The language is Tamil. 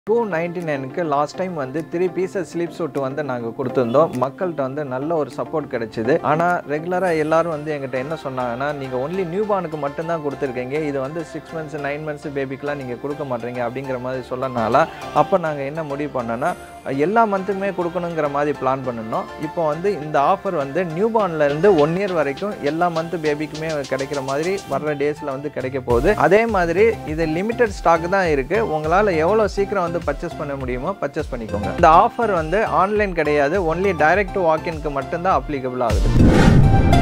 டூ நைன்டி நைனுக்கு லாஸ்ட் டைம் வந்து த்ரீ பீசஸ் ஸ்லீப் சூட் வந்து நாங்கள் கொடுத்துருந்தோம் மக்கள்கிட்ட வந்து நல்ல ஒரு சப்போர்ட் கிடைச்சிது ஆனால் ரெகுலராக எல்லாரும் வந்து எங்கிட்ட என்ன சொன்னாங்கன்னா நீங்கள் ஒன்லி நியூ பார்னுக்கு மட்டும்தான் கொடுத்துருக்கீங்க இது வந்து சிக்ஸ் மந்த்ஸ் நைன் மந்த்ஸ் பேபிக்கெலாம் நீங்கள் கொடுக்க மாட்டீங்க அப்படிங்கிற மாதிரி சொல்லனால அப்போ நாங்கள் என்ன முடிவு பண்ணோன்னா எல்லா மந்த்துக்குமே கொடுக்கணுங்கிற மாதிரி பிளான் பண்ணினோம் இப்போ வந்து இந்த ஆஃபர் வந்து நியூ இருந்து ஒன் இயர் வரைக்கும் எல்லா மந்த் பேபிக்குமே கிடைக்கிற மாதிரி வர்ற டேஸில் வந்து கிடைக்க போகுது அதே மாதிரி இது லிமிட்டட் ஸ்டாக் தான் இருக்குது உங்களால் எவ்வளோ சீக்கிரம் வந்து பர்ச்சேஸ் பண்ண முடியுமோ பர்ச்சேஸ் பண்ணிக்கோங்க இந்த ஆஃபர் வந்து ஆன்லைன் கிடையாது ஒன்லி டைரக்ட் வாக்கின்க்கு மட்டும்தான் அப்ளிகபிள் ஆகுது